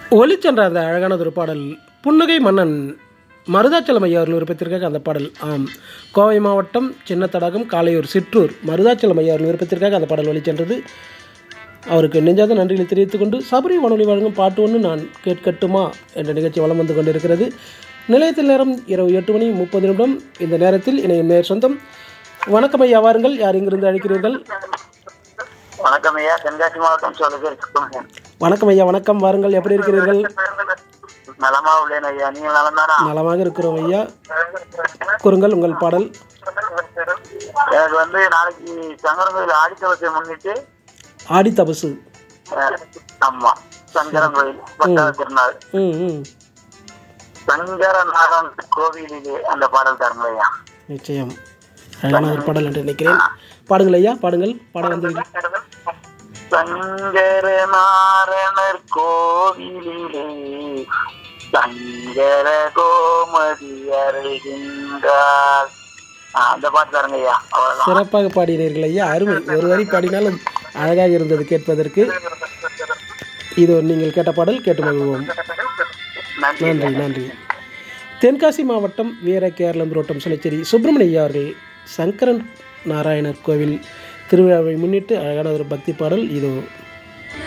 ஒலிச்சென்ற அந்த அழகானதொரு பாடல் புன்னகை மன்னன் மருதாச்சலம் ஐயா அவர்கள் விருப்பத்திற்காக அந்த பாடல் ஆம் கோவை மாவட்டம் சின்னத்தடாகம் காளையூர் சிற்றூர் மருதாச்சலம் ஐயா அவர்கள் விருப்பத்திற்காக அந்த பாடல் ஒலிச்சென்றது அவருக்கு நெஞ்சாத நன்றிகளை தெரிவித்துக் கொண்டு சபரி வானொலி வழங்கும் பாட்டு ஒன்று நான் கேட்கட்டுமா என்ற நிகழ்ச்சி வலம் வந்து கொண்டிருக்கிறது நிலையத்தில் நேரம் இரவு எட்டு மணி முப்பது நிமிடம் இந்த நேரத்தில் இணையும் நேர் சொந்தம் வணக்கம் ஐயா வாருங்கள் யார் இங்கிருந்து அழைக்கிறீர்கள் வணக்கம் ஐயா தென்காசி மாவட்டம் சொல்லுங்க வணக்கம் ஐயா வணக்கம் வாருங்கள் எப்படி இருக்கிறீர்கள் நலமா உள்ளேன் ஐயா நீங்க நலந்தானா நலமாக இருக்கிறோம் ஐயா கூறுங்கள் உங்கள் பாடல் எனக்கு வந்து நாளைக்கு சங்கரன் ஆடித்தவசை முன்னிட்டு ஆடி தபசு அஹ், ஆமா சங்கரன் கோயில் பத்தாவது திருநாள் ம் ம் சங்கரநாதன் கோவிலிலே அந்த பாடல் தரங்க ஐயா நிச்சயம் அழகான ஒரு பாடல் என்று நினைக்கிறேன் பாடுங்கள் ஐயா பாடுங்கள் பாட வந்தீர்கள் சங்கரநாரணர் கோவிலிலே சங்கர கோமதி அருகின்றார் ஆஹ், அந்த பாட்டு தரங்க ஐயா அவ்வளவுதான் சிறப்பாக பாடினீர்கள் ஐயா அருமை ஒரு வரி பாடினாலும் அழகாக இருந்தது கேட்பதற்கு இது நீங்கள் கேட்ட பாடல் கேட்டு மகிழ்வோம் நன்றி நன்றி நன்றி தென்காசி மாவட்டம் வீர கேரளம் ரோட்டம் சிலைச்சேரி சுப்பிரமணிய ஐயா அவர்கள் சங்கரன் நாராயணர் கோவில் திருவிழாவை முன்னிட்டு அழகான ஒரு பக்தி பாடல் இதோ